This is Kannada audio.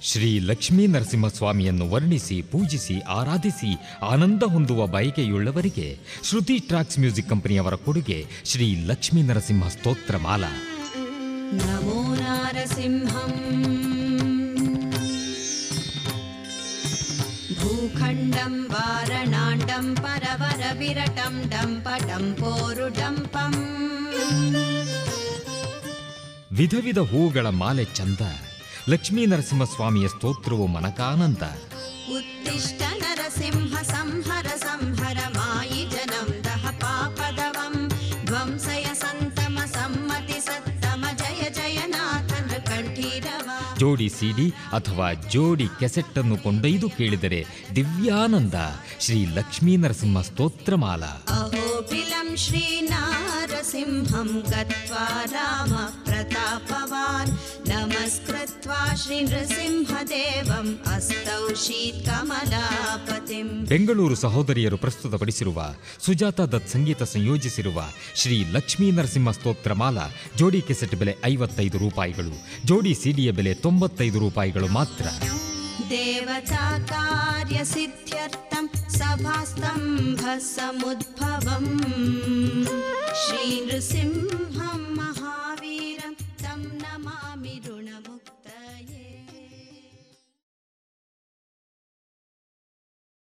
ಶ್ರೀ ಲಕ್ಷ್ಮೀ ನರಸಿಂಹಸ್ವಾಮಿಯನ್ನು ವರ್ಣಿಸಿ ಪೂಜಿಸಿ ಆರಾಧಿಸಿ ಆನಂದ ಹೊಂದುವ ಬಯಕೆಯುಳ್ಳವರಿಗೆ ಶ್ರುತಿ ಟ್ರಾಕ್ಸ್ ಮ್ಯೂಸಿಕ್ ಕಂಪನಿಯವರ ಕೊಡುಗೆ ಶ್ರೀ ಲಕ್ಷ್ಮೀ ನರಸಿಂಹ ಸ್ತೋತ್ರ ಮಾಲಾ नमो नारसिंहम् भूखण्डं वारणाण्डं परवरविरटं डम्पटं पोरुडम्पम् ವಿಧ ವಿಧ ಹೂಗಳ ಮಾಲೆ ಚಂದ ಲಕ್ಷ್ಮೀ ನರಸಿಂಹಸ್ವಾಮಿಯ ಸ್ತೋತ್ರವು ಮನಕಾನಂದ उत्तिष्ठ नरसिंह संहर संहर मायि जनं दह पापदवं ध्वंसय सन्तम सम्मति सत्तम जय जय नाथ नृकण्ठीरवा ಜೋಡಿ ಸಿಡಿ ಅಥವಾ ಜೋಡಿ ಕೆಸೆಟ್ ಅನ್ನು ಕೊಂಡೊಯ್ದು ಕೇಳಿದರೆ ದಿವ್ಯಾನಂದ ಶ್ರೀ ಲಕ್ಷ್ಮೀ ನರಸಿಂಹ ಸ್ತೋತ್ರ ಮಾಲಾ अहोबिलं श्रीनारसिंहं गत्वा राम प्रतापवान् नमस्कृत्वा श्रीनृसिंहदेवम् अस्तौ शीत्कमलापतिम् ಬೆಂಗಳೂರು ಸಹೋದರಿಯರು ಪ್ರಸ್ತುತಪಡಿಸಿರುವ ಸುಜಾತ ದತ್ ಸಂಗೀತ ಸಂಯೋಜಿಸಿರುವ ಶ್ರೀ ಲಕ್ಷ್ಮೀ ನರಸಿಂಹ ಸ್ತೋತ್ರ ಮಾಲಾ ಜೋಡಿ ಕೆಸೆಟ್ ಬೆಲೆ ಐವತ್ತೈದು ರೂಪಾಯಿಗಳು ಜೋಡಿ ಸಿಡಿಯ ಬೆಲೆ ತೊಂಬತ್ತೈದು ರೂಪಾಯಿಗಳು ಮಾತ್ರ देवता कार्यसिद्ध्यर्थं सभास्तम्भसमुद्भवम् श्रीनृसिंह